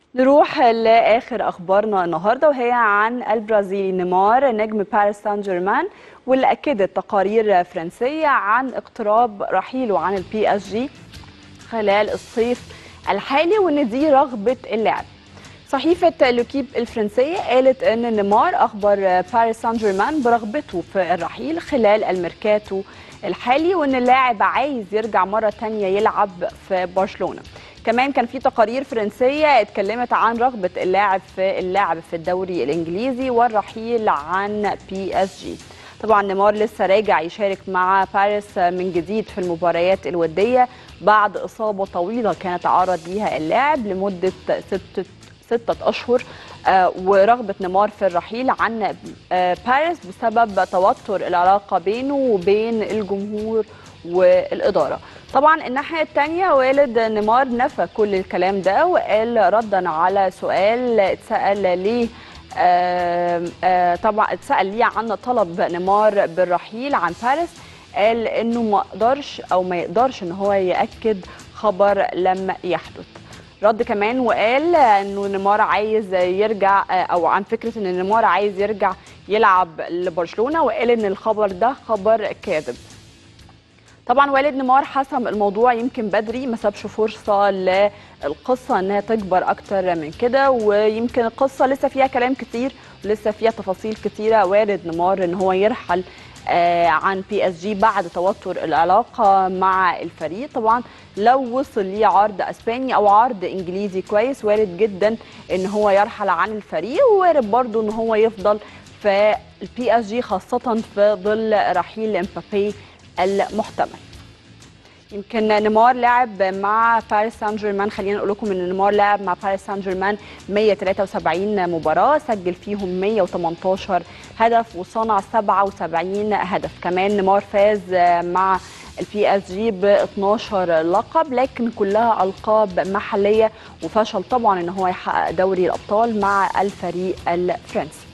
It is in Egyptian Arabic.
نروح لاخر اخبارنا النهارده وهي عن البرازيلي نيمار نجم باريس سان جيرمان واللي اكدت تقارير فرنسيه عن اقتراب رحيله عن البي اس جي خلال الصيف الحالي وان دي رغبه اللاعب صحيفة لوكيب الفرنسية قالت أن نيمار أخبر باريس سان جيرمان برغبته في الرحيل خلال الميركاتو الحالي وأن اللاعب عايز يرجع مرة تانية يلعب في برشلونة كمان كان في تقارير فرنسية اتكلمت عن رغبة اللاعب في اللعب في الدوري الإنجليزي والرحيل عن بي اس جي طبعا نيمار لسه راجع يشارك مع باريس من جديد في المباريات الودية بعد إصابة طويلة كانت تعرض ليها اللاعب لمدة ستة ستة أشهر آه ورغبة نيمار في الرحيل عن آه باريس بسبب توتر العلاقة بينه وبين الجمهور والإدارة طبعا الناحية الثانية والد نيمار نفى كل الكلام ده وقال ردا على سؤال اتسأل ليه آه طبعا اتسأل ليه عن طلب نيمار بالرحيل عن باريس قال انه ما قدرش او ما يقدرش ان هو ياكد خبر لم يحدث رد كمان وقال انه نيمار عايز يرجع او عن فكره ان نيمار عايز يرجع يلعب لبرشلونه وقال ان الخبر ده خبر كاذب طبعا والد نيمار حسم الموضوع يمكن بدري ما سابش فرصه للقصه انها تكبر اكتر من كده ويمكن القصه لسه فيها كلام كتير ولسه فيها تفاصيل كتيره والد نيمار ان هو يرحل عن بي اس جي بعد توتر العلاقه مع الفريق طبعا لو وصل ليه عرض اسباني او عرض انجليزي كويس وارد جدا ان هو يرحل عن الفريق ووارد برضه ان هو يفضل في البي اس جي خاصه في ظل رحيل امبابي المحتمل يمكن نيمار لعب مع باريس سان جيرمان خلينا نقول لكم ان نيمار لعب مع باريس سان جيرمان 173 مباراه سجل فيهم 118 هدف وصنع 77 هدف كمان نيمار فاز مع البي اس جي ب 12 لقب لكن كلها القاب محليه وفشل طبعا ان هو يحقق دوري الابطال مع الفريق الفرنسي